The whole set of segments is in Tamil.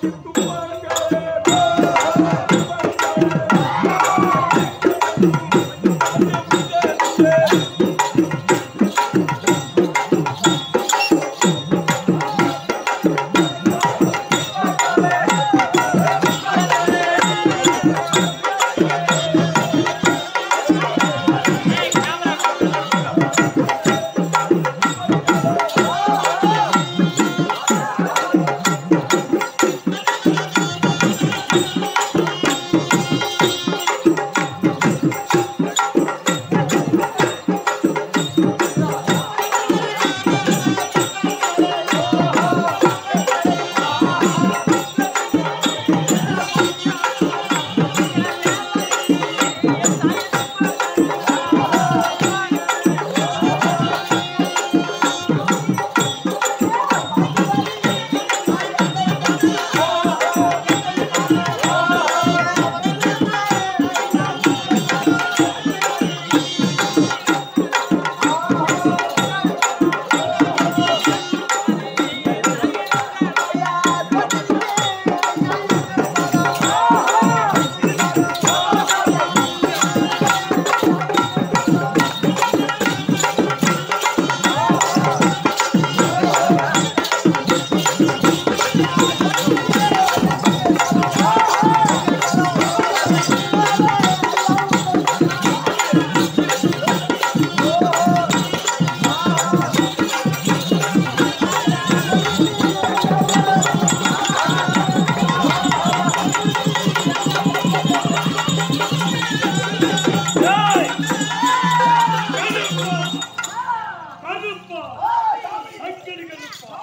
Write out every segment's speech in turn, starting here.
கருப்பா அக்கடி கருப்பா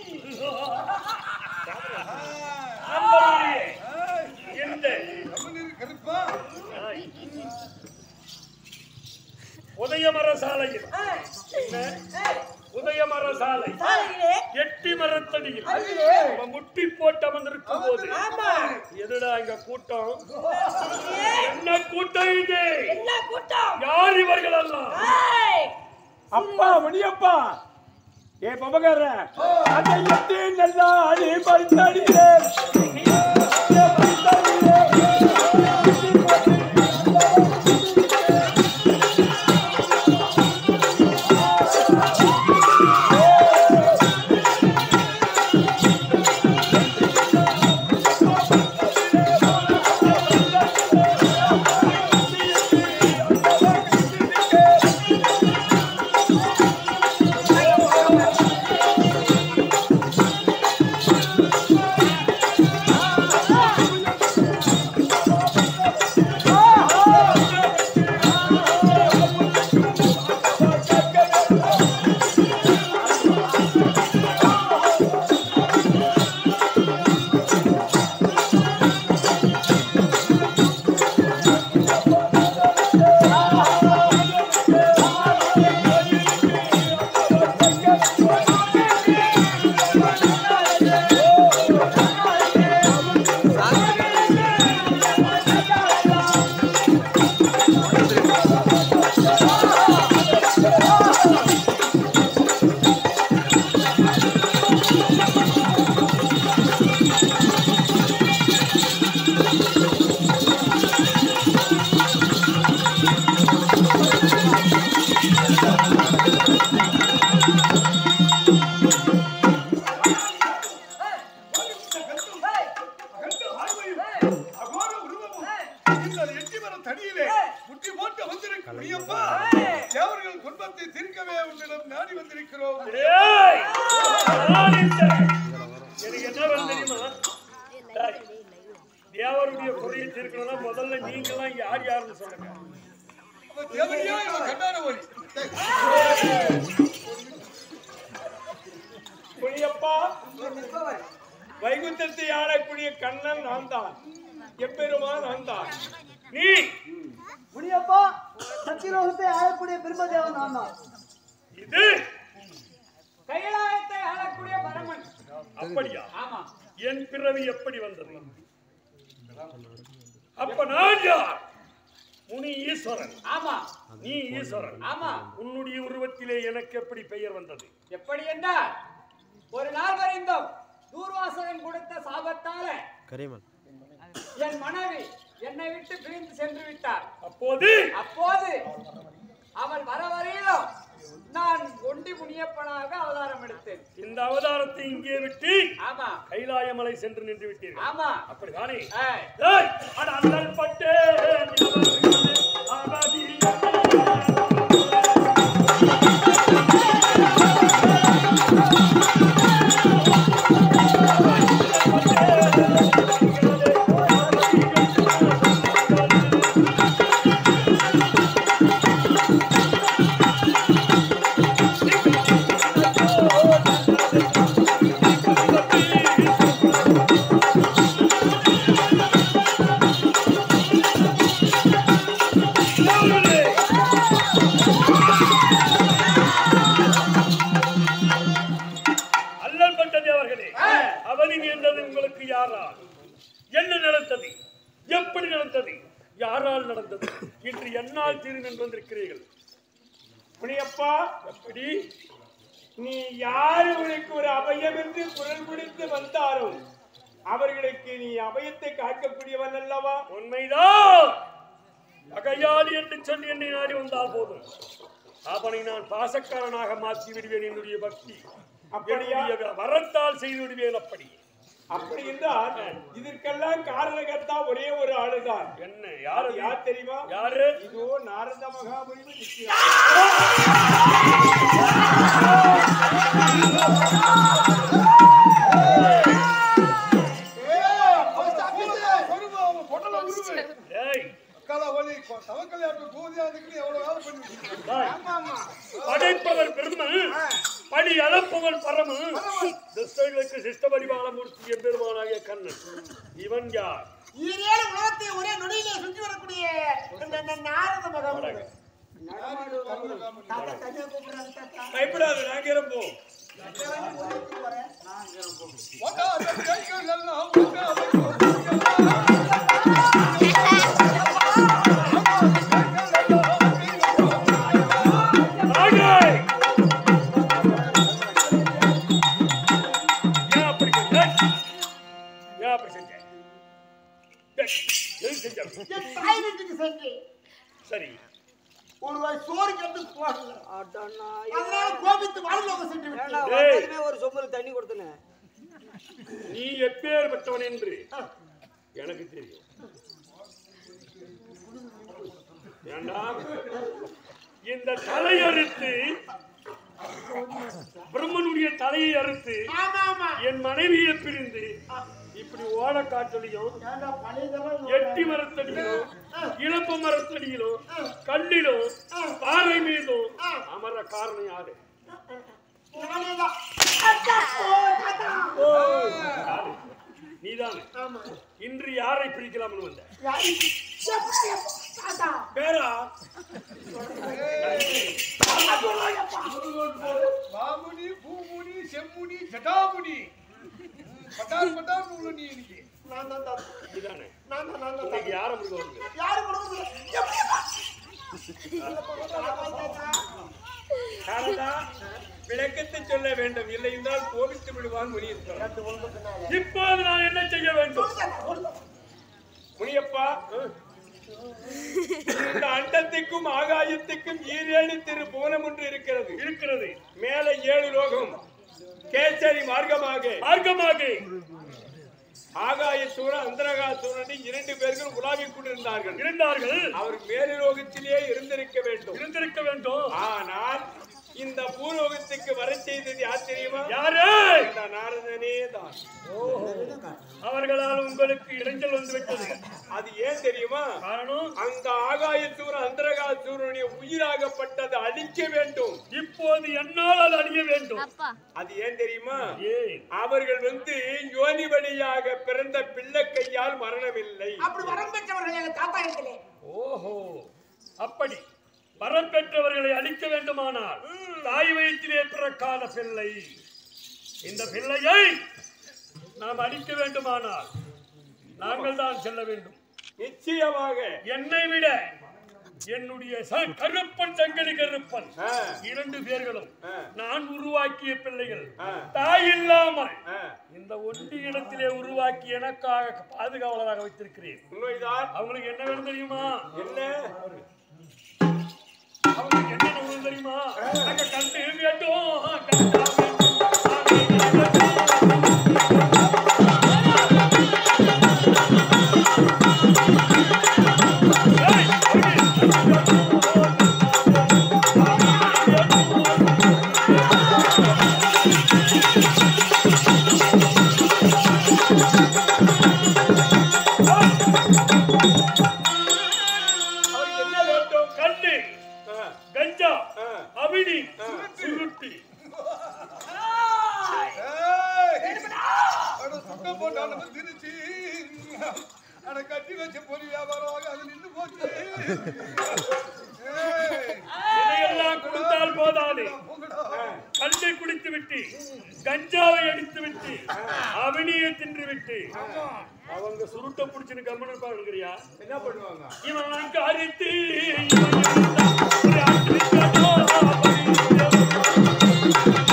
நண்பர்களே, இந்த கருப்பா உதயமர சாலையில் என்ன? உதயமர சாலை சாலையிலே எட்டி மரத்தடியில் அதிலே நம்ம முட்டி போட்டு அமர்ந்திருக்கும் போது ஆமா எதுடா இங்க கூட்டம் ஏ, என்ன கூட்டம் இது என்ன கூட்டம் யார் இவர்கள் எல்லாம் ஏய், அப்பா முனியப்பா ஏ பபகார அதை எட்டி நல்லா அடி பறித்தடியே அகண்ட ஆர்வையும் அகோர உருவமும் இந்த எட்டி மரம் தடியிலே முட்டி போட்டு வந்திருக்கும் நீயப்பா தேவர்கள் குடும்பத்தை தீர்க்கவே உன்னிடம் நாடி வந்திருக்கிறோம் ஏய்! நான் இந்த- எனக்கு என்ன வேணும் தெரியுமா டேய், தேவருடைய குறையை தீர்க்கணும்னா முதல்ல நீங்களாம் யார் யாருன்னு சொல்லுங்க அப்ப தேவனையா இவன் கண்டான ஒலி முனியப்பா வைகுந்தத்தை ஆளக்கூடிய கண்ணன் நான் தான் எப்பெருமான் நான் தான் நீ முனியப்பா சத்தியலோகத்தை ஆளக்கூடிய பிரம்மதேவன் நான் தான் இது கைலாயத்தை ஆளக்கூடிய பரமன் அப்படியா ஆமா என் பிறவி எப்படி வந்தது அப்ப நான் யார் முனி ஈஸ்வரன் ஆமா நீ ஈஸ்வரன் ஆமா உன்னுடைய உருவத்திலே எனக்கு எப்படி பெயர் வந்தது எப்படி என்றால் ஒரு நாள் வரைந்தோம் தூர்வாசக தேவன் கொடுத்த சாபத்தால என் மனைவி என்னை விட்டு பிரிந்து சென்று விட்டார் அப்போது அப்போது அவள் வர வரையிலும் நான் ஒண்டி முனியப்பனாக அவதாரம் எடுத்தேன் இந்த அவதாரத்தை இங்கே விட்டு ஆமா கைலாயமலை சென்று நின்று விட்டீர்கள் ஆமா அப்படிதானே ஏய், ஏய், அட அல்லல் பட்டே அவதி அல்லல் பட்ட தேவர்களே அவனி என்றது உங்களுக்கு யாரால் என்ன நடந்தது எப்படி நடந்தது யாரால் நடந்தது இன்று என்னால் தீர்வு என்று வந்திருக்கிறீர்கள் முனியப்பா எப்படி நீ யாரு உனக்கு ஒரு அபயம் என்று குரல் கொடுத்து வந்தாரோ அவர்களுக்கு நீ அபயத்தை காக்கக்கூடியவன் அல்லவா உண்மைதான் அகையாளி என்று சொல்லி என்னை நாடி வந்தால் போதும் அவனை நான் பாசக்காரனாக மாற்றி விடுவேன் என்னுடைய பக்தி அப்படியா? என்னுடைய வரத்தால் செய்து விடுவேன் அப்படி அப்படி என்றால் இதற்கெல்லாம் காரணகர்த்தா ஒரே ஒரு ஆளுதான் என்ன யாரு அது யார் தெரியுமா யாரு இதோ நாரத மகாமுனிவு நிற்கிறார் ஏய் எவ்வளவு படைப்பவர் பெருமன் படி அளப்பவன் பரமு துஷ்டர்களுக்கு சிஷ்ட பரிபாலமூர்த்தி எம்பெருமானாகிய கண்ணன் இவன் யார் ஈரேழு உலகத்தை ஒரே நொடியிலே சுற்றி வரக்கூடிய இந்த இந்த நாரத மகாமுனி தாத்தா தனியா கூப்பிடுறாங்க தாத்தா பயப்படாது நாங்க இருப்போம் நாகை! ஏன் அப்படி செஞ்ச? ஏன் அப்படி செஞ்ச? ஏய், எதுக்கு செஞ்ச அப்படி? என் தாய் வீட்டுக்கு சென்று சரி ஒரு வாய் சோறு கண்டு போடல அதனால கோபித்து வாழ்லோக சென்று விட்டேன் ஏய், ஒரு சொம்புல தண்ணி கொடுத்தனே நீ எப்பேற்பட்டவன் என்று எனக்கு தெரியும் ஏண்டா இந்த தலை அறுத்து பிரம்மனுடைய தலையை அறுத்து ஆமா ஆமா என் மனைவியை பிரிந்து இப்படி ஓட காட்டலையும் ஏண்டா பழையதெல்லாம் எட்டி மரத்தடியிலும் இளப்ப மரத்தடியிலும் கல்லிலும் பாறை மீதும் அமர காரணம் யாரு நானேதான். தாத்தா, ஓ, தாத்தா. யாரு? நீதானே இன்று யாரை பிரிக்கலாம்னு வந்த யாரு? எப்பா, எப்பா, தாத்தா. பேரா மாமுனி பூமுனி செம்முனி ஜடாமுனி பட்டார் பட்டார் உள்ள நீ இன்னைக்கு நான் தான் தாத்தா. நீதானே நான் தான், நான் தான் இன்னைக்கு தாத்தா. யாரை முடிக்க வந்து யாரு கொடுக்குது? எப்படிப்பா? தாத்தா. சாரதா விளக்கத்தை சொல்ல வேண்டும் இல்லை என்றால் கோபித்து விடுவான் முனியப்பா இப்போது நான் என்ன செய்ய வேண்டும் முனியப்பா இந்த அண்டத்துக்கும் ஆகாயத்துக்கும் ஈரேழு திரு புவனம் ஒன்று இருக்கிறது இருக்கிறது மேலே ஏழு லோகம் கேசரி மார்க்கமாக மார்க்கமாக ஆகாய சூரன் அந்தரகா சூரன் இரண்டு பேர்கள் உலாவிக் கொண்டிருந்தார்கள் இருந்தார்கள் அவர் மேலுலோகத்திலே இருந்திருக்க வேண்டும் இருந்திருக்க வேண்டும் ஆனால் இந்த பூலோகத்துக்கு வர செய்தது யார் தெரியுமா யாரு இந்த நாரதனே தான் அவர்களால் உங்களுக்கு இடைஞ்சல் வந்து விட்டது அது ஏன் தெரியுமா காரணம் அந்த ஆகாயத்தூர் அந்தரகா சூரனை உயிராகப்பட்டது அழிக்க வேண்டும் இப்போது என்னால் அது அழிய வேண்டும் அது ஏன் தெரியுமா ஏன் அவர்கள் வந்து யோனி வழியாக பிறந்த பிள்ளை கையால் மரணமில்லை அப்படி வரம் பெற்றவர்கள் எங்க தாத்தா இடத்திலே ஓஹோ அப்படி வரம் பெற்றவர்களை அழிக்க வேண்டுமானால் தாய் வயிற்றிலே பிறக்காத பிள்ளை இந்த பிள்ளையை நாம் அழிக்க வேண்டுமானால் நாங்கள் தான் செல்ல வேண்டும் நிச்சயமாக என்னை விட என்னுடைய ச- கருப்பன் சங்கடி கருப்பன் ஆ. இரண்டு பேர்களும் ஆ. நான் உருவாக்கிய பிள்ளைகள் ஆ. தாய் இல்லாமல் ஆ, இந்த ஒண்டி இடத்திலே உருவாக்கி எனக்காக பாதுகாவலராக வைத்திருக்கிறேன் உண்மைதான் அவங்களுக்கு என்ன வேணும் தெரியுமா என்ன அவங்களுக்கு என்ன வேணும் தெரியுமா அங்க கண்டு வேண்டும் கண்டா வேண்டும், சாமி வேண்டும். ஏய், அவருக்கு என்ன வேண்டும் கண்டு ஆ, கஞ்சா ஆ. அபிடி சுருட்டி ஏய்! அட சுத்த போட்டாலும் திருச்சி அட கட்டி வச்ச பொறி வியாபாரம் அது நின்று போச்சு ஏய்! இதையெல்லாம் கொடுத்தால் போதாது போங்கடா. கல்லை குடித்து விட்டு கஞ்சாவை அடித்து விட்டு அவனியை தின்று விட்டு அவங்க சுருட்ட புடிச்சுன்னு கம்மன் இருப்பாங்கறியா என்ன பண்ணுவாங்க இவன் காரித்து இவன் இருந்தான். ஒரு அடிக்கடோ அவனிடம்.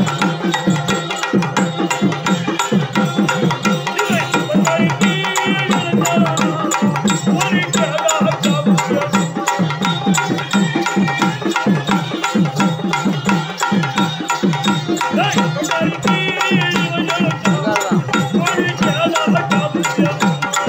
இவன் பந்தாய்க்கு இருந்தான். ஒரு கலாச்சாரம். டேய், பந்தாய்க்கு இவன் இருந்தான். ஒரு கலாச்சாரம்.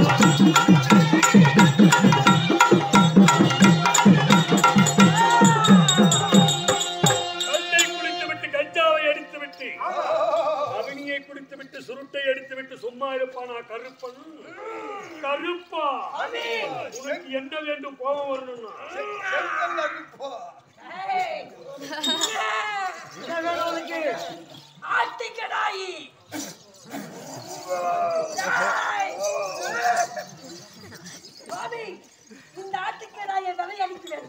கல்லை குடித்துவிட்டு கஞ்சாவை அடித்துவிட்டு அவனியை குடித்துவிட்டு சுருட்டை அடித்துவிட்டு சும்மா இருப்பானா கருப்பன் கருப்பா உனக்கு என்ன வேண்டும் கோபம் வரணும்னா செங்கல் அறுப்பா. ஆட்டுக்கடாயி பாபி இந்த ஆட்டுக்கடாயை விலை அளிக்கிறேன்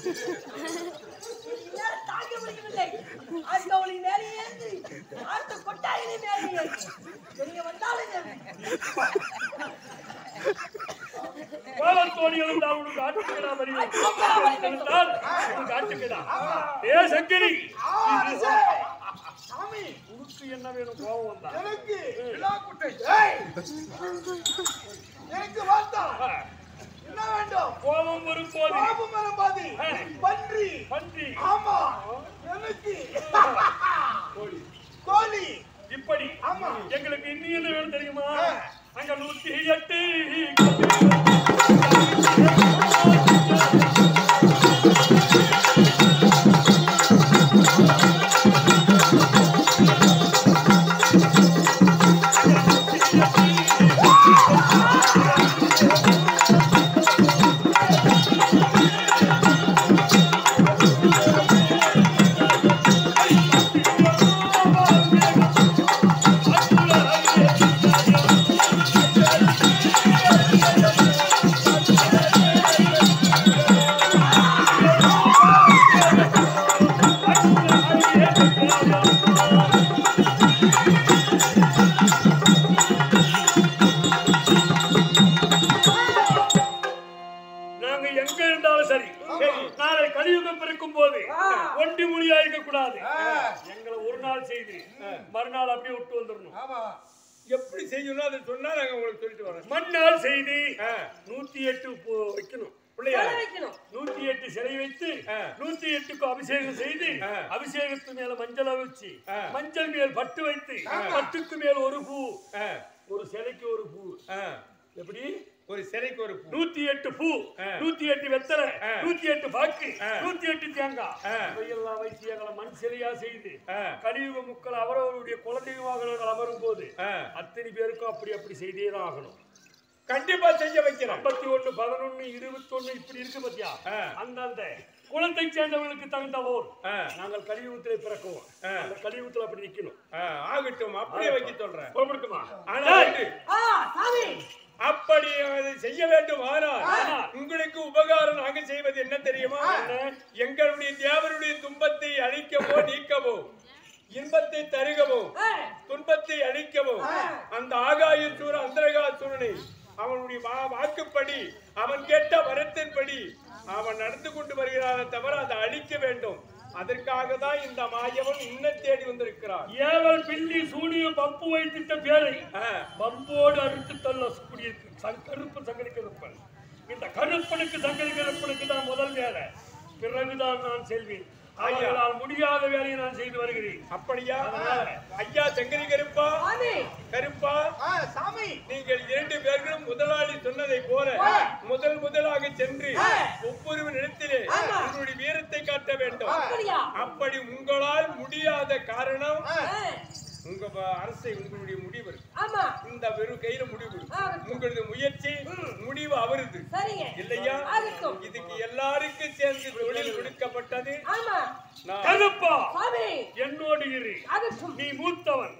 என்னால் தாங்க முடியவில்லை ஆட்டோவில் மேலே ஏறி ஆட்டு கொட்டாயிலே மேலே ஏறி நீங்க வந்தாலும் கோலத்தோடி எழுந்தால் உனக்கு ஆட்டுக்கிடா வரியும் எழுந்தால் உனக்கு ஆட்டுக்கிடா ஏ சங்கரி சாமி உனக்கு என்ன வேணும் கோபம் வந்தா எனக்கு விழாக்குட்டை. ஏய்! எனக்கு வார்த்தா என்ன வேண்டும் கோபம் வரும்போது பாபு மரம் பாதி பன்றி பன்றி ஆமா எனக்கு கோழி இப்படி ஆமா. எங்களுக்கு இன்னும் என்ன வேணும் தெரியுமா அங்க நூத்தி எட்டு நாங்க எங்க இருந்தாலும் சரி நாளை கலியுகம் பிறக்கும் போது ஒண்டி மொழியா இருக்க கூடாது எங்களை ஒரு நாள் செய்து மறுநாள் அப்படியே விட்டு வந்துடணும் ஆமா எப்படி செய்யணும் அதை சொன்னா நாங்க உங்களுக்கு சொல்லிட்டு வரோம் மண்ணால் செய்து ஆ. நூத்தி எட்டு போ- வைக்கணும் பிள்ளையா வைக்கணும் நூத்தி எட்டு சிலை வைத்து ஆ. நூத்தி எட்டுக்கு அபிஷேகம் செய்து ஆ. அபிஷேகத்து மேல மஞ்சள் வச்சு ஆ. மஞ்சள் மேல் பட்டு வைத்து பட்டுக்கு மேல் ஒரு பூ ஆ, ஒரு சிலைக்கு ஒரு பூ ஆ. எப்படி ஒரு சிலைக்கு ஒரு பூ நூத்தி எட்டு பூ ஆ. நூத்தி எட்டு வெத்தலை ஆ. நூத்தி எட்டு பாக்கு ஆ. நூத்தி எட்டு தேங்காய் ஆ. இவையெல்லாம் வைத்து எங்களை மண் சிலையா செய்து ஆ. கலியுக முக்கள் அவரவருடைய குலதெய்வமாக நாங்கள் அமரும் போது ஆ. அத்தனை பேருக்கும் அப்படி அப்படி செய்தே தான் ஆகணும் கண்டிப்பா செஞ்ச வைக்கிறேன் ஐம்பத்தி ஒண்ணு பதினொன்னு இருபத்தி ஒண்ணு இப்படி இருக்கு பத்தியா ஆ. அந்தந்த குலத்தை சேர்ந்தவர்களுக்கு தகுந்த ஓர் ஆ. நாங்கள் கலியுகத்திலே பிறக்குவோம் ஆ. அந்த கலியுகத்துல அப்படி நிக்கணும் ஆ, ஆகட்டும் அப்படியே வைக்க சொல்றேன் புறப்படுக்குமா ஆனா டேய், வந்து, ஆ சாமி அப்படி அதை செய்ய வேண்டும் ஆனால் ஆ. உங்களுக்கு உபகாரம் நாங்க செய்வது என்ன தெரியுமா எங்களுடைய தேவருடைய துன்பத்தை அழிக்கவோ நீக்கவோ இன்பத்தை தருகவோ ஆ, துன்பத்தை அழிக்கவோ அந்த ஆகாய சூர அந்தரகா சூரனை அவனுடைய வா- வாக்குப்படி அவன் கேட்ட வரத்தின்படி அவன் நடந்து கொண்டு வருகிறானே தவிர அதை அழிக்க வேண்டும் அதற்காக தான் இந்த மாயவன் இன்ன தேடி வந்திருக்கிறான் ஏவல் பில்லி சூனியம் பம்பு வைத்திட்ட பேரை ஆ, பம்போடு அறுத்து தள்ளக்கூடிய சங்- கருப்பு சங்கரி கருப்பன் இந்த கருப்பனுக்கு சங்கரி கருப்பனுக்கு தான் முதல் வேலை பிறகுதான் நான் செல்வேன் அவர்களால் முடியாத வேலையை நான் செய்து வருகிறேன் அப்படியா அதனால. ஐயா சங்கரி கருப்பா சாமி கருப்பா ஆ, சாமி நீங்கள் இரண்டு பேர்களும் முதலாளி சொன்னதை போல முதல் முதலாக சென்று ஒவ்வொரு இடத்திலே உங்களுடைய வீரத்தை காட்ட வேண்டும் அப்படியா அப்படி உங்களால் முடியாத காரணம் ஆ, உங்க வ- அரசை உங்களுடைய முடிவு இருக்கு. ஆமா இந்த வெறும் கையில முடிவு இருக்கு. ஆ, இருக்கு. உங்களது முயற்சி முடிவு அவருது சரிங்க இல்லையா ஆகட்டும். இதுக்கு எல்லாருக்கும் சேர்ந்து தொழில் கொடுக்கப்பட்டது ஆமா நான் கருப்பா சாமி என்னோடு இரு ஆகட்டும் நீ மூத்தவன்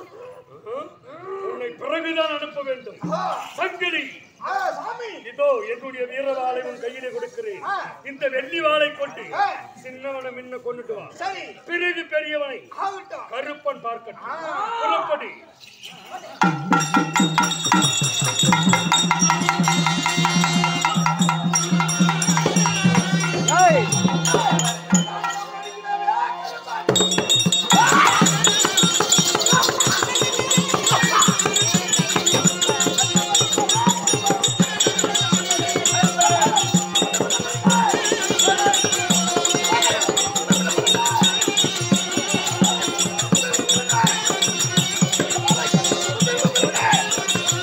உன்னை பிறகுதான் அனுப்ப வேண்டும் சங்கரி ஆ, சாமி இதோ என்னுடைய வீரவாளை உன் கையிலே கொடுக்கிறேன் இந்த வெள்ளி வாளை கொண்டு சின்னவனை முன்ன கொண்டுட்டு வா சரி பிறகு பெரியவனை ஆகட்டும் கருப்பன் பார்க்கட்டும் புறப்படி ஆ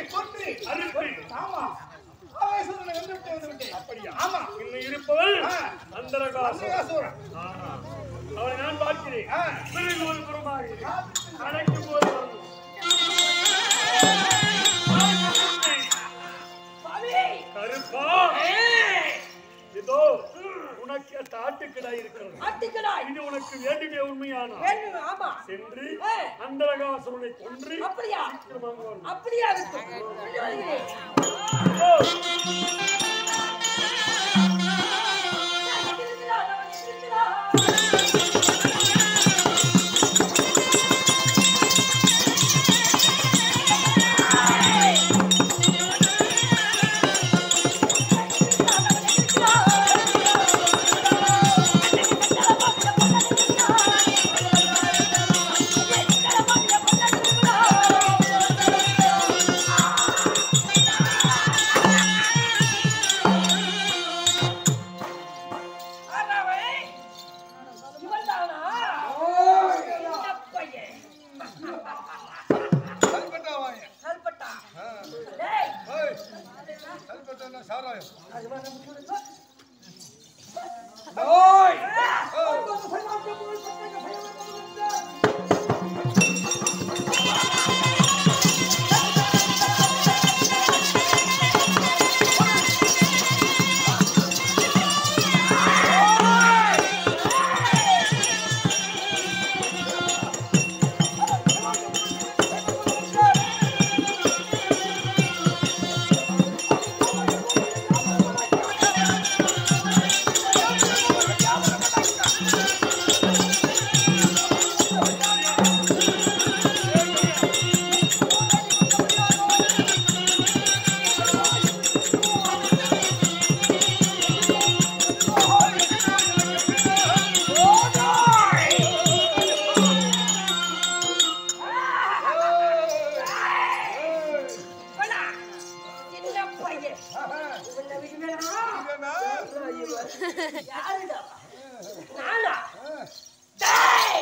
கொன்று அறுத்து ஆமா ஆவேசத்துல வென்று விட்டு வந்து விட்டேன் அப்படியா ஆமா இன்னும் இருப்பவள் ஆ. அந்தரகாசம் அந்தகாசூரன் ஆஹா. அவனை நான் பார்க்கிறேன் ஆ. பிறகு ஒரு புறமாக அழைக்கும் போது வரணும். சுவாமி கருப்பா இதோ உனக்கு அந்த ஆட்டுக்கிடாய் இருக்கிறது ஆட்டுக்கடாய் இது உனக்கு வேண்டுமே உண்மையான வேண்டும் ஆமா சென்று ஏ. அந்தரகாசுரனை கொன்று அப்படியா சீக்கிரமாக வரணும். அப்படியா இருக்கும் கொண்டு வருகிறேன் ஓ, இருக்கிறா, நான் இருக்கிறா. ஆறாவே, இவன்தானா? இந்த பையன். கல்பட்டா வாங்க கல்பட்டா. ஆ. டேய், ஏய், கல்பட்டான்னா சாராயம் இவனா? சின்ன பையன். இவனை விடுவேனா? யாருடா? நானா? டேய்!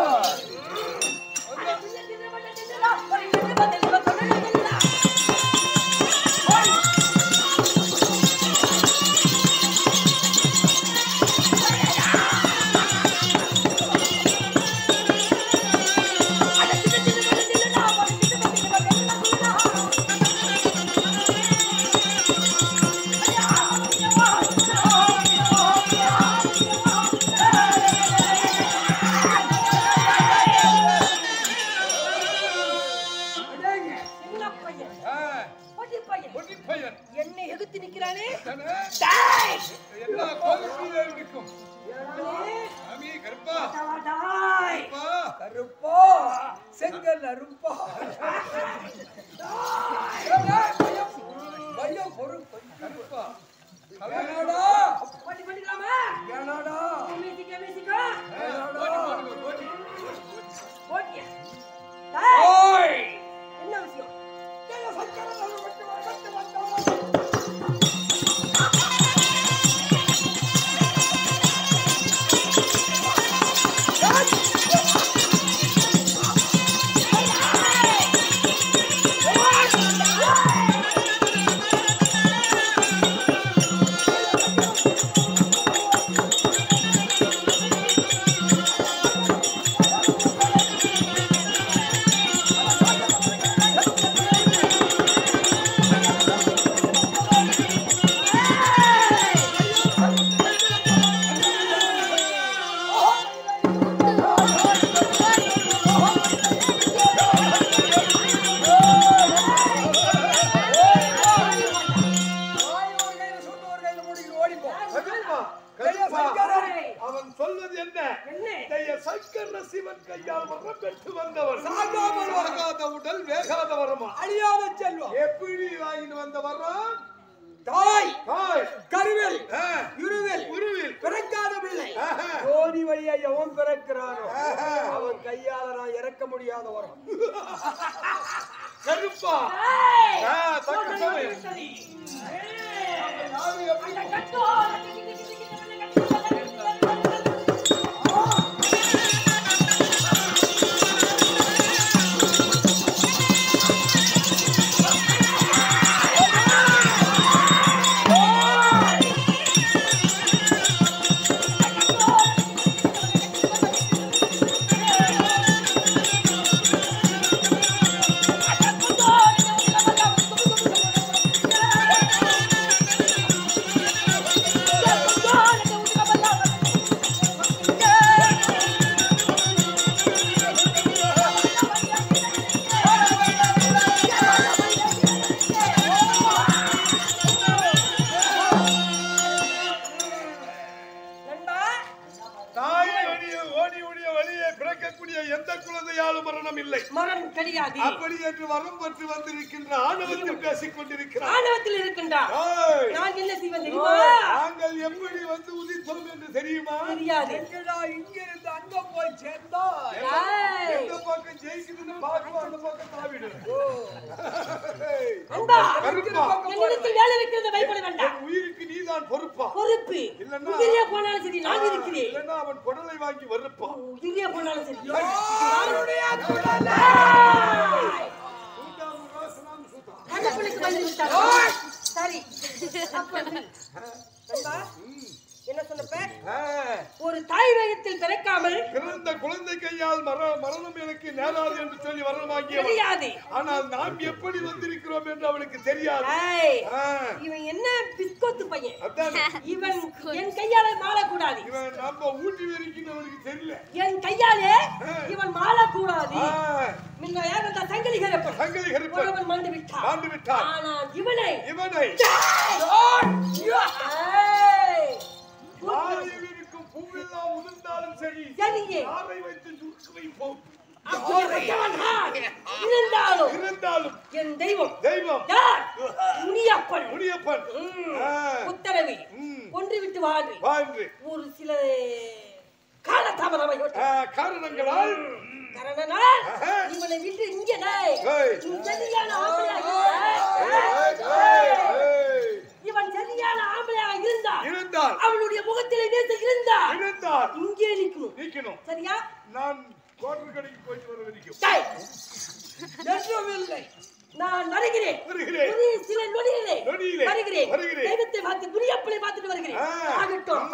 அட, தின்னு, தின்னு, தின்னு, தின்னுடா. ஒரு தின்னு, தின்னு, தின்னு, தின்னு, தின்னுடா. அட, தின்னு, தின்னு, தின்னு, தின்னுடா. ஒரு தின்னு, தின்னு, தின்னு, தின்னுடா. சின்ன பையன், பொடி பையன். பொன்னிப்பையன் என்னை எதிர்த்து நிக்கிறானே தானே? டேய்! எல்லா கோவிலும் இருக்கும் ஏய், சாமி கருப்பா டேய்! கருப்பா கருப்பா செங்கல் அருப்பா பயம் பொறுப்பு கருப்பா வேணாடா போட்டி போட்டுக்கலாமா? வேணாடா மீசிக்க, மீசிக்க. போட்டி போடுங்க, போட்டி. போட்டியா? டேய்! ஓய் என்ன விஷயம் வாய் ஒரு கையில சுட்டு ஒரு கையில மூடிக்கிட்டு ஓடிப்போ கருப்பா கையா கருப்பா சங்கரன் அவன் சொல்வது என்ன என்ன தைய சங்கர சிவன் கையால் வரம் பெற்று வந்தவர் சாகாமல் வரம். சாகாத உடல் வேகாத வரமா அழியாத செல்வம் எப்படி வாங்கிட்டு வந்த வரம் தாய் தாய் கருவில் ஆ, இருவில் உருவில் பிறக்காத பிள்ளை ஆஹா. ஜோதி வழியா எவன் பிறக்கிறானோ ஆஹா. அவன் கையால நான் இறக்க முடியாத வரம் கருப்பா டேய்! ஆ, தக்க சோதனை சமயம். வந்துவிட்டது. ஏய்! நாடு எப்படி அந்த கட்டோ, அந்த கிட்டி, கிட்டி, கிட்டி, கிட்டி, கிட்டி, கிட்டி, கிட்டி, கிட்டி, கிட்டி. ஆ கிடையாது அப்படி என்று வரம் பெற்று வந்திருக்கின்ற ஆணவத்தில் பேசிக் கொண்டிருக்கிறார் ஆணவத்தில் இருக்கின்றார் ஏய், நான் என்ன செய்வேன் தெரியுமா நாங்கள் எப்படி வந்து உதித்தோம் என்று தெரியுமா தெரியாது எங்கடா இங்கிருந்து அங்க போய் சேர்ந்தா ஏய், எந்த பக்கம் ஜெயிக்குதுன்னு பார்க்கும் அந்த பக்கம் தாவிடு ஏய், அன்பா கருப்பா என்னிடத்தில் வேலை வைக்கிறது பயப்பட வேண்டாம் என் உயிருக்கு நீதான் பொறுப்பா பொறுப்பு இல்லன்னா- உயிரே போனாலும் சரி நான் இருக்கிறேன் இல்லைன்னா அவன் குடலை வாங்கி வறுப்பான் உயிரே போனாலும் சரி சூட்டான் ரோசனாம் சூட்டான். கண்ணப்பனுக்கு வந்து விட்டார் சரி அப்ப அன்பா, என்ன சொன்னப்ப ஆ, ஒரு தாய் வயத்தில் பிறக்காமல் பிறந்த குழந்தை கையால் மர மரணம் எனக்கு நேராது என்று சொல்லி வரம் வாங்கியவன் தெரியாது ஆனால் நாம் எப்படி வந்திருக்கிறோம் என்று அவனுக்கு தெரியாது ஏய், ஆ, இவன் என்ன பிஸ்கோத்து பையன் அதான் இவன் என் கையால மாளக்கூடாது இவன் நம்ம ஊட்டி வரைக்கும் அவனுக்கு தெரியல என் கையாலே இவன் மாளக்கூடாது ஆ, முன்ன யார் வந்தா சங்கிலி கரப்பன் சங்கிலி கருப்பன் ஒருவன் மண்டு விட்டான் ஆண்டு விட்டான் ஆனால் இவனை இவனை ஏய், வாயில் இருக்கும் பூவெல்லாம் உதிர்ந்தாலும் சரி சரியே யாரை வைத்து சுருக்கு வைப்போம் அப்படிப்பட்டவன் நான். இருந்தாலும் இருந்தாலும் என் தெய்வம் தெய்வம் யார் முனியப்பன் முனியப்பன் ஆ, உத்தரவு ம். கொன்று விட்டு வாழ்வு வாழ்ந்து ஒரு சில காலதாமதமாக ஆ, காரணங்களால் கரணனால் ஆஹா. இவனை விட்டு இங்கே டேய். ஏய். நீ சரியான ஆம்பளையாக ஏய், இருந்தா. ஏய், ஏய். இவன் சரியான ஆம்பளையாக இருந்தான் இருந்தால் அவனுடைய முகத்திலே வீச இருந்தா இருந்தால் இங்கே நிற்கணும் நீக்கணும் சரியா நான் கோட்டர் கடைக்கு போயிட்டு வர வரைக்கும் டேய். என்றுமில்லை. நான் வருகிறேன் வருகிறேன். ஒரு சில நொடியிலே நொடியிலே. வருகிறேன் வருகிறேன். தெய்வத்தை பார்த்து முனியப்பனை பார்த்துட்டு வருகிறேன் ஆ. ஆகட்டும்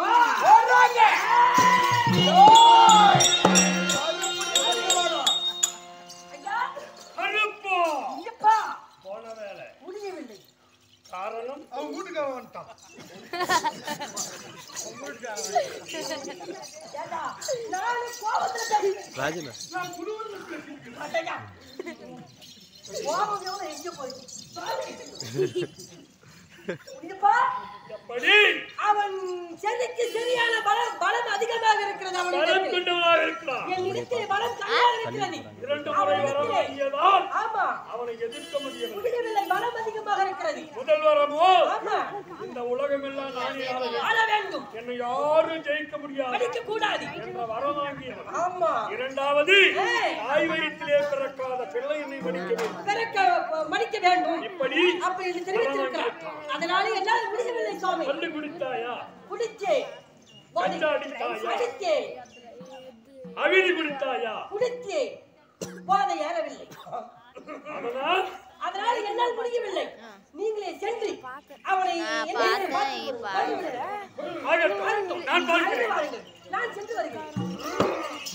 ஐயா, கருப்பா ஐயப்பா, போன வேலை முடியவில்லை காரணம் அவன் வீட்டுக்காரன் வந்துட்டான் ஏண்டா, நானு கோபத்துல பேசுறேன். நான் குடும்பத்துல பேசுறேன். அட்டையா. கோபம் எவ்வளவு எங்க போயிடுச்சு? சாமி. ஐயப்பா, எப்படி அவன் சென்னைக்கு சரியான பலம் பலம் அதிகமாக இருக்கிறது பலம் அவனுக்கு கொண்டவனாக இருக்கிறான் என் இடத்தில் பலம் கம்மியாக இருக்கிறது இரண்டு முறை வர அவனிடத்திலே- வாங்கியதால் ஆமா அவனை எதிர்க்க முடியவில்லை முடியவில்லை பலம் அதிகமாக இருக்கிறது முதல் வரமோ ஆமா இந்த உலகமெல்லாம் நானே ஆள வேண்டும். ஆள வேண்டும் என்னை யாரும் ஜெயிக்க முடியாது படிக்க கூடாது என்ற வரம் வாங்கியவன் ஆமா இரண்டாவது ஏய். தாய் வயிற்றிலே பிறக்காத பிள்ளை என்னை மடிக்க வேண்டும் பிறக்க மடிக்க வேண்டும் இப்படி அப்படி என்று தெரிவித்திருக்கிறார் அதனால என்னால் முடியவில்லை சுவாமி கண்டு குடித்தாயா குடிச்சே கஞ்சா அடித்தாயா? அடித்தே அவிதி குடித்தாயா குடித்தே போதை ஏறவில்லை அதனால் அதனால என்னால் முடியவில்லை நீங்களே சென்று அவனை என்னை பார்த்துக் கொள்ளுங்கள். வருகிறேன். ஆகட்டும் நான் பார்க்கிறேன் வாருங்கள். நான் சென்று வருகிறேன்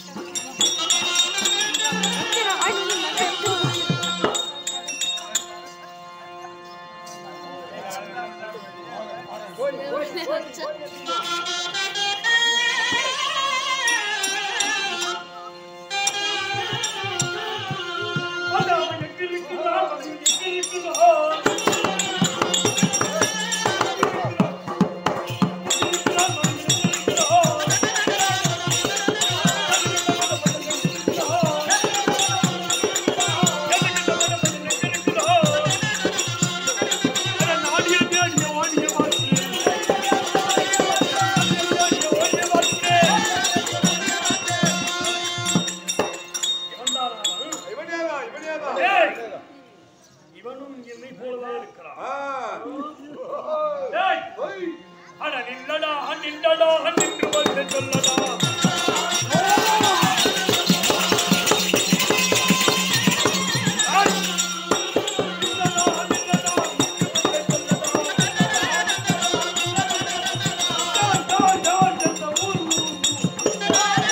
அது அவன் எங்கே இருக்கிறான்? அவன் எங்கே இருக்கிறான்? இவனேதா இவனேதா ஏய்! இவனும் என்னை போலதான் இருக்கிறான் ஆ. ஏய்! ஓய். அட நில்லடா நில்லடா நின்று வந்து சொல்லடா ஏய்! நில்லடா, நில்லடா, நின்று வந்து சொல்லடா. டா, டா, டா, என்ற ஊர், ஊர், ஊர்.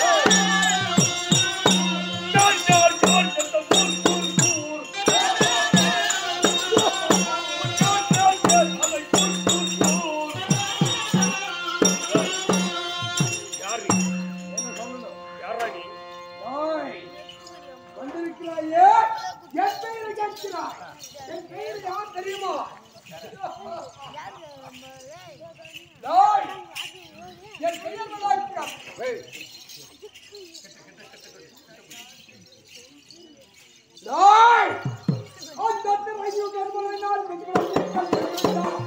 டா, டா, டா, என்ற ஊர், ஊர், ஊர். டா, டா, டா, அலை, ஊர், ஊர், ஊர். யார் நீ? யாரா நீ? வந்திருக்கிறாயே என் பெயரை கேட்கிறாய் என் பெயர் யார் தெரியுமா டேய், என் பெயர் மலாய்க்கா டேய்! அந்த திரையு கண்மலை நான் வெற்றி கண்டிருந்தான்.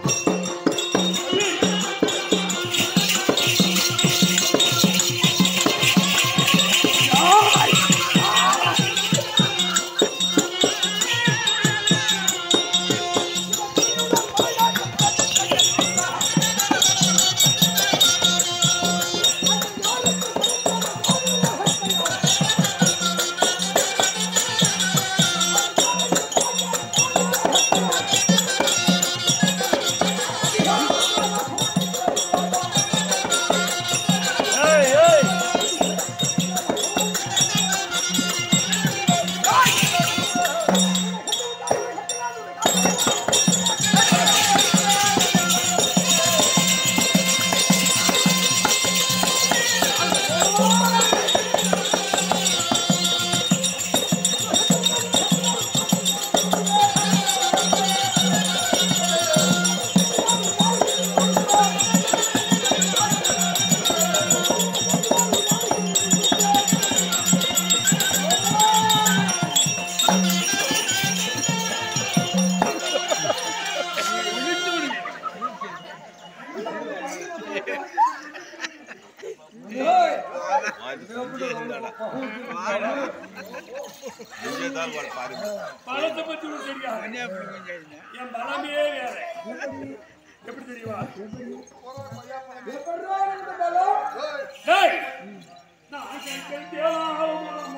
பணத்தை பத்தி உனக்கு தெரியாது என் பலமே வேற எப்படி தெரியுமா எப்படிடா இந்த பலம்? டேய் நான் கேட்கிறேன்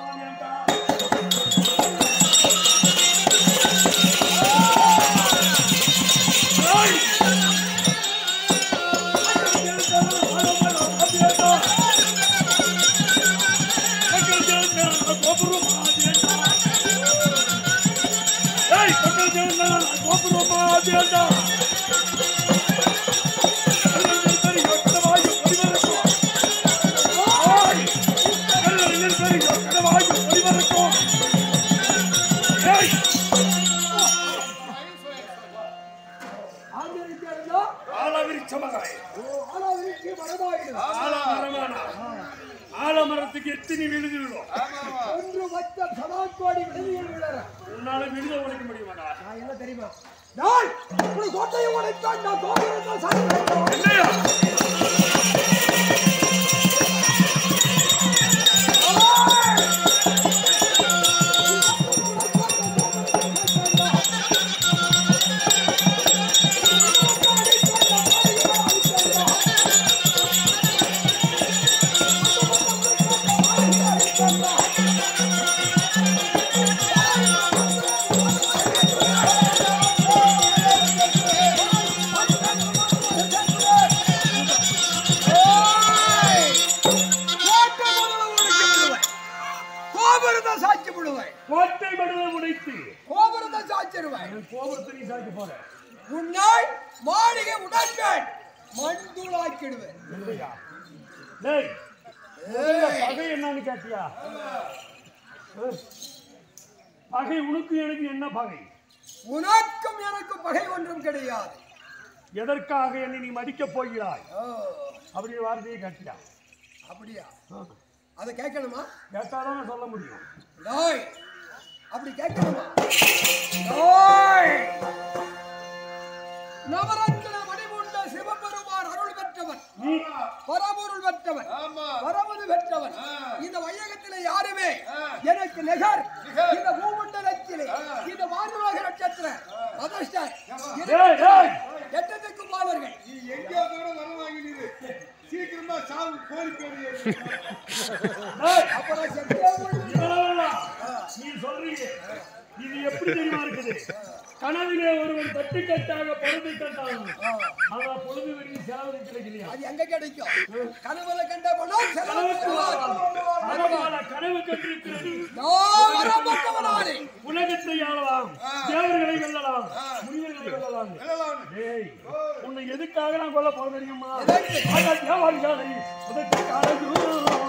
ஆந்திரிக்கிறதா? ஆலவிருச்சமகாய் ஆலாவிற்கு மரமாயிடு. ஆலமரத்துக்கு எத்தனை விழுது விழும் ஒன்று மொத்தம் சதாக்கோடி விடுதியில் உள்ளன. உன்னால விழுத உடைக்க முடியுமாடா நான் என்ன தெரியுமா நான் ஒரு கோட்டையை உடைத்தான் நான் கோபுரத்தை சாய்ந்தேன். என்னையா கோபுரத்தை சாட்சி விடுவேன் கோட்டை மடுவை உடைத்து கோபுரத்தை சாச்சிருவேன் என் கோபுரத்தை நீ சாய்க்க போற உன்னால் மாளிகை உடன்பேன் மண்தூளாக்கிடுவேன் டேய் முதல்ல பகை என்னன்னு கேட்டியா அஹ். பகை உனக்கு எனக்கு என்ன பகை உனக்கும் எனக்கும் பகை ஒன்றும் கிடையாது எதற்காக என்னை நீ மடிக்கப் போகிறாய் ஓ, அப்படின்னு வார்த்தையை கேட்டியா அப்படியா அதை கேட்கணுமா கேட்டாதான் நான் சொல்ல முடியும் டேய், அப்படி கேட்கணுமா டேய், நவரத்ன மணிமுண்ட சிவபெருமான் அருள் பெற்றவன் நீ பரபொருள் பெற்றவன் ஆமா பரமது பெற்றவன் இந்த வையகத்திலே யாருமே எனக்கு நிகர் இந்த பூமண்டலத்திலே இந்த வானுலக நட்சத்திர அதிர்ஷ்ட டேய் டேய் எட்டத்துக்கு பாலர்கள் நீ எங்கேயோ கூட வர வாங்கினீரு சீக்கிரமா சாவு கோழி பேரு டேய் அப்புறம் செத்தே போயிடுவீங்க. இதெல்லாம் நீ சொல்றீங்க இது எப்படி தெரியுமா இருக்குது கனவிலே ஒருவன் தட்டு கட்டாக பொழுது கட்டாகும் ஆனா பொழுது வரைக்கும் செலவு கிடைக்கலையா அது எங்க கிடைக்கும் கனவுல கண்ட பணம் செலவு செலவாகும். கனவான கனவு கண்டிருக்கிறது நான் வரப்பட்டவனானே உலகத்தை ஆளலாம் தேவர்களை வெல்லலாம் முனிவர்களை வெல்லலாம் வெல்லலாம். டேய் உன்னை எதுக்காக நான் கொல்ல போறேன் தெரியுமா எதற்கு? ஆனா தேவாரிகாலை உதற்கு காலையும்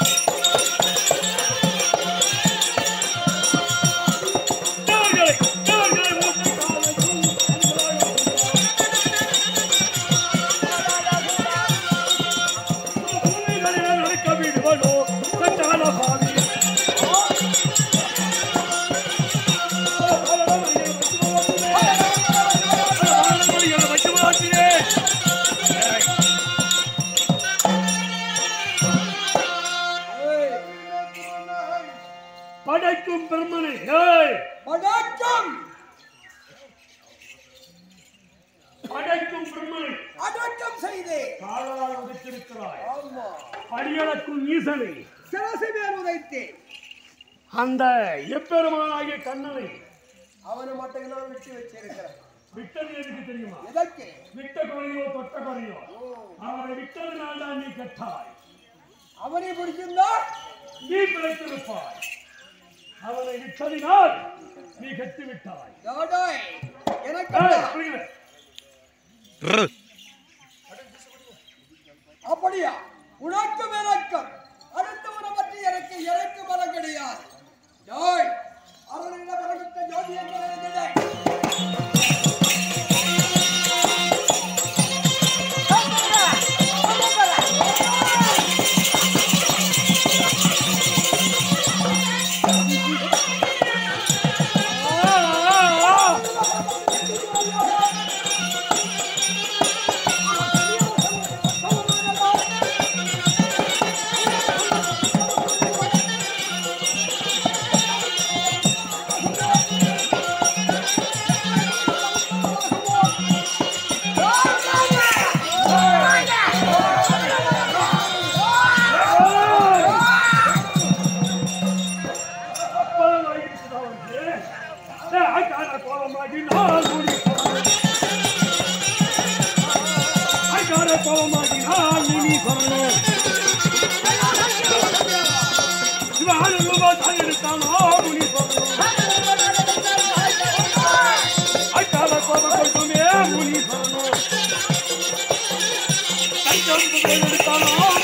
தேவர்களை செய்து காலால் உதைத்திருக்கிறாய் ஆமா அடியளக்கும் ஈசனை சிவசி மேல் உதைத்தேன் அந்த எப்பெருமானாகிய கண்ணனை அவனை மட்டும் நான் விட்டு வச்சிருக்கிறேன் விட்டது எதுக்கு தெரியுமா எதற்கு விட்ட குறையோ தொட்ட குறையோ அவனை விட்டதுனால தான் நீ கெட்டாய் அவனை பிடிச்சிருந்தா நீ பிழைத்திருப்பாய் அவனை விட்டதினால் நீ கெட்டு விட்டாய் டாடாய் எனக்கு ஏய், என்ன? புரியல. அப்படியா உனக்கு விளக்கம் அடுத்தவனை பற்றி எனக்கு எனக்கு பலம் கிடையாது ஜோய் அவர்களிடம் வரவிட்ட ஜோதி என்று நினைக்கிறேன் அப்பதான் ஆகிடுச்சுடா உனக்கு. ஏய், ஆக்கார கோபமாகி நான் முடிப்பேன். ஆக்கார கோபமாகி நான் இனி சொல்லணும். இவன் ஆறு ரூபாய் தான் எடுத்தானோ, முனி சொல்லணும். ஆக்கார கோபம் கொண்டுமே முனி சொல்லணும். கை கம்பு எடுத்தானோ